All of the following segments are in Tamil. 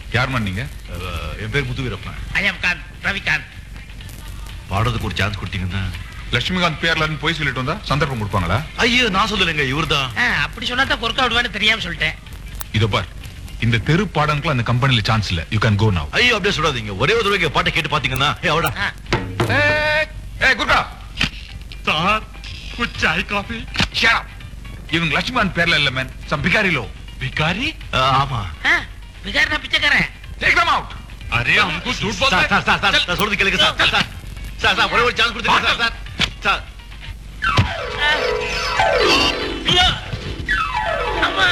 யாரும்மா நீங்க அஹ், என் பேர் முத்துவீரப்பன் ஐயம் காந்த் ரவிகாந்த் பாடுறதுக்கு ஒரு சான்ஸ் கொடுத்தீங்கன்னா லட்சுமிகாந்த் பேர்லன்னு போய் சொல்லிட்டு வந்தா சந்தர்ப்பம் கொடுப்பாங்களா ஐயோ நான் சொல்லலைங்க இவர்தான் ஆ, அப்படி சொன்னா தான் பொறுக்க விடுவான்னு தெரியாம சொல்லிட்டேன் இதோ பார் இந்த தெரு பாடங்களுக்குலாம் அந்த கம்பெனில சான்ஸ் இல்ல யூ கேன் கோ நவ் ஐயோ அப்படியே சொல்லாதீங்க ஒரே ஒரு தடவை பாட்டை கேட்டு பாத்தீங்கன்னா ஏய், அவடா ஆ, ஏ குர்கா சார் कुछ चाय कॉफी ஷட் அப் இவங்க லட்சுமிகாந்த் பேர்ல இல்ல மேன் சம் பிகாரி லோ भिखारी அஹ், ஆமா ஆ, பிகாரினா பிச்சைக்காரன் டேக் தம் அவுட் अरे हमको झूठ बोलते சார் हैं சார் சார் சார் நான் சொல்றது கேளுங்க sir sir sir sir sir ஒரே ஒரு சான்ஸ் கொடுத்துருங்க சார் சார் சார் ஐயோ! அம்மா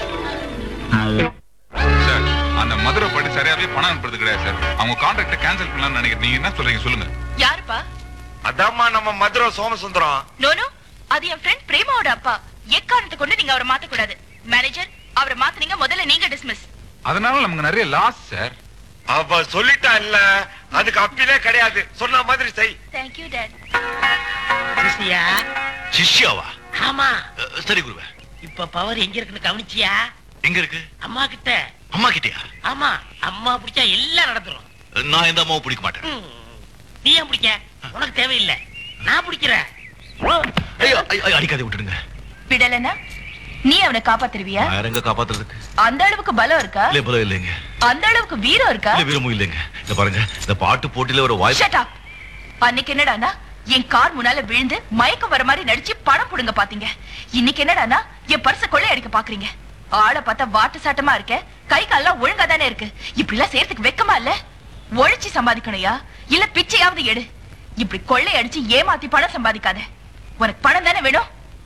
சார் அந்த மதுரை படி சரியாவே பணம் அனுப்புறது கிடையாது சார் அவங்க கான்ட்ராக்ட கேன்சல் பண்ணலாம்னு நினைக்கிறேன் நீங்க என்ன சொல்றீங்க சொல்லுங்க யாருப்பா அதாம்மா நம்ம மதுரை சோமசுந்தரம் நோனோ அது என் ஃப்ரெண்ட் பிரேமாவோட அப்பா எக்காரணத்தை கொண்டு நீங்க அவரை மாத்த கூடாது மேனேஜர் அவரை மாத்துனீங்க முதல்ல நீங்க டிஸ்மிஸ் அதனால நமக்கு நிறைய லாஸ் சார் அவ சொல்லிட்டா இல்ல அதுக்கு அப்பீலே கிடையாது சொன்ன மாதிரி செய் தேங்க்யூ டாட் கிறிஸ்டியா சிஷ்யாவா ஆமா அஹ், சரி குருவே இப்ப பவர் எங்க இருக்குன்னு கவனிச்சியா எங்க இருக்கு அம்மா கிட்ட அம்மா கிட்டயா ஆமா அம்மா பிடிச்சா எல்லாம் நடந்துரும் நான் எந்த அம்மாவும் பிடிக்க மாட்டேன் ம். நீ ஏன் பிடிக்க உனக்கு தேவையில்லை நான் பிடிக்கிறேன் ஐயோ ஐயோ, ஐயோ, அடிக்காதே விட்டுடுங்க விடலனா நீ அவனை காப்பாத்துருவியா நான் எங்க காப்பாத்துறதுக்கு அந்த அளவுக்கு பலம் இருக்கா இல்ல பலம் இல்லைங்க அந்த அளவுக்கு வீரம் இருக்கா இல்ல வீரமும் இல்லைங்க இந்த பாருங்க இந்த பாட்டு போட்டியில ஒரு வாய்ப்பு ஷட் அப் அன்னைக்கு என்னடானா என் கார் முன்னால விழுந்து மயக்கம் வர மாதிரி நடிச்சு படம் புடுங்க பாத்தீங்க இன்னைக்கு என்னடானா என் பர்ச கொள்ளை அடிக்க பாக்குறீங்க ஆளை பார்த்தா வாட்டு சாட்டமா இருக்க கை கால்லாம் ஒழுங்கா தானே இருக்கு இப்படி எல்லாம் செய்யறதுக்கு வெக்கமா இல்ல உழைச்சி சம்பாதிக்கணும்யா இல்ல பிச்சையாவது எடு இப்படி கொள்ளை அடிச்சு ஏமாத்தி பணம் சம்பாதிக்காத உனக்கு பணம் தானே வேணும்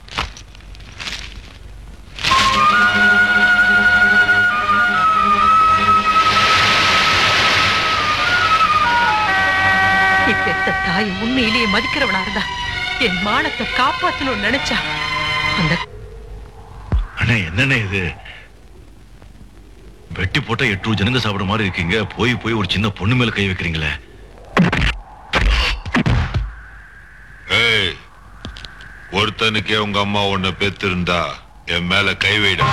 நீ பெத்த தாய் உண்மையிலேயே மதிக்கிறவனா இருந்தா என் மானத்தை காப்பாத்தணும்னு நினைச்சா அந்த அண்ணே என்னண்ணே இது வெட்டி போட்டா எட்டு ஜனங்க சாப்பிடுற மாதிரி இருக்கீங்க போய் போய் ஒரு சின்ன பொண்ணு மேல கை வைக்கிறீங்களே ஏய் ஒருத்தனுக்கே உங்க அம்மா உன்னை பெத்திருந்தா என் மேல கை வைடா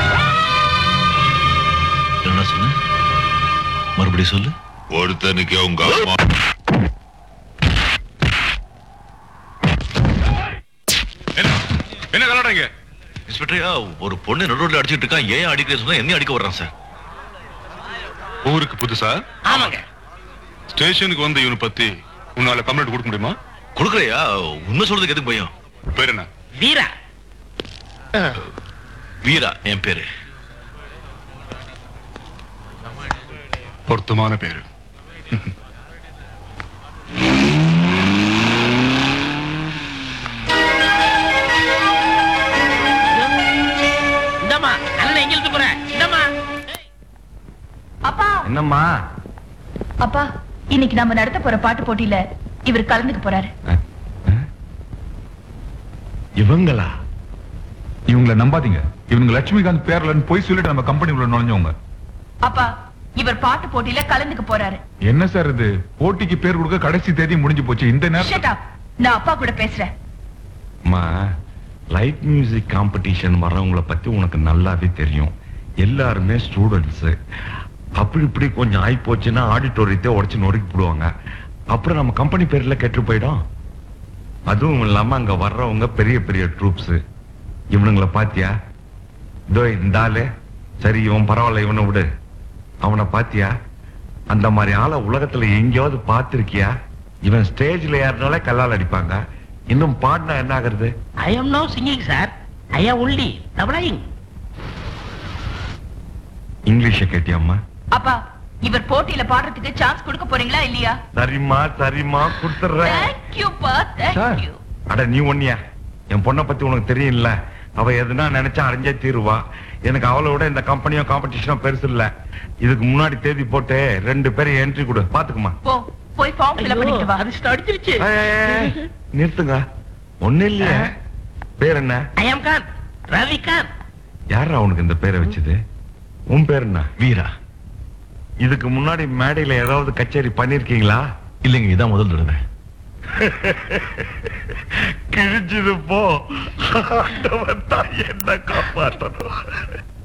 என்ன சொன்ன மறுபடியும் சொல்லு ஒருத்தனுக்கே உங்க அம்மா என்ன என்ன கலாடுறீங்க இன்ஸ்பெக்டரையா ஒரு பொண்ணு நடுவில் அடிச்சிட்டு இருக்கான் ஏன் அடிக்கிறேன்னு சொன்னா என்ன அடிக்க வர்றான் சார் ஊருக்கு புதுசா ஆமாங்க ஸ்டேஷனுக்கு வந்து இவனை பத்தி உன்னால கம்ப்ளைண்ட் கொடுக்க முடியுமா கொடுக்குறையா உண்மை சொல்றதுக்கு எதுக்கு பயம் பேர் என்ன வீரா ஆ, வீரா என் பேரு பொருத்தமான பேரு இந்தாம்மா அண்ணன் எங்க இருந்து போற இந்தாம்மா அப்பா என்னம்மா அப்பா இன்னைக்கு நம்ம நடத்த போற பாட்டு போட்டியில இவர் கலந்துக்க போறாரு இவங்களா இவங்கள நம்பாதீங்க இவங்க லட்சுமிகாந்த் பேர்லன்னு போய் சொல்லிட்டு நம்ம கம்பெனி உள்ள நுழைஞ்சவங்க அப்பா இவர் பாட்டு போட்டியில கலந்துக்க போறாரு என்ன சார் இது போட்டிக்கு பேர் கொடுக்க கடைசி தேதி முடிஞ்சு போச்சு இந்த நேரம் ஷட் அப் நான் அப்பா கூட பேசுறேன் அம்மா லைட் மியூசிக் காம்படிஷன் வர்றவங்கள பத்தி உனக்கு நல்லாவே தெரியும் எல்லாருமே ஸ்டூடெண்ட்ஸ் அப்படி இப்படி கொஞ்சம் ஆகி போச்சுன்னா ஆடிட்டோரியத்தை உடைச்சு நொறுக்கி போடுவாங்க அப்புறம் நம்ம கம்பெனி பேர்ல கெட்டு போயிடும் அதுவும் இல்லாம அங்க வர்றவங்க பெரிய பெரிய ட்ரூப்ஸ் இவனுங்கள பாத்தியா இதோ இந்த ஆளு சரி இவன் பரவாயில்ல இவனை விடு அவனை பாத்தியா அந்த மாதிரி ஆளை உலகத்துல எங்கேயாவது பார்த்திருக்கியா இவன் ஸ்டேஜ்ல ஏறினாலே கல்லால் அடிப்பாங்க இன்னும் பாடினா என்ன ஆகுறது I am no singing sir I am only தபலாயிங் இங்கிலீஷ கேட்டியாம்மா அப்பா இவர் போட்டியில பாடுறதுக்கு சான்ஸ் கொடுக்க போறீங்களா இல்லையா சரிம்மா சரிம்மா கொடுத்துறேன் தேங்க்யூப்பா சார் தேங்க்யூ அட நீ ஒன்னியா என் பொண்ணை பத்தி உனக்கு தெரியும்ல அவ எதுனா நினைச்சா அடைஞ்சே தீருவா எனக்கு அவளை விட இந்த கம்பெனியும் காம்படிஷனும் பெருசு இல்ல இதுக்கு முன்னாடி தேதி போட்டு ரெண்டு பேரும் என்ட்ரி கொடு பாத்துக்குமா போ போய் ஃபார்ம் ஃபில் பண்ணிட்டு வா அது அடிச்சிருச்சு ஏய், ஏய், ஏய், நிறுத்துங்க ஒண்ணு இல்லையா பேர் என்ன ஐ ஆம் காந்த் ரவிகாந்த் யாரா உனக்கு இந்த பேரை வச்சது உன் பேர் என்ன வீரா இதுக்கு முன்னாடி மேடையில ஏதாவது கச்சேரி பண்ணிருக்கீங்களா இல்லைங்க இதான் முதல் தடவை கிழிஞ்சது போ ஆண்டவன் தான் என்ன காப்பாற்றணும்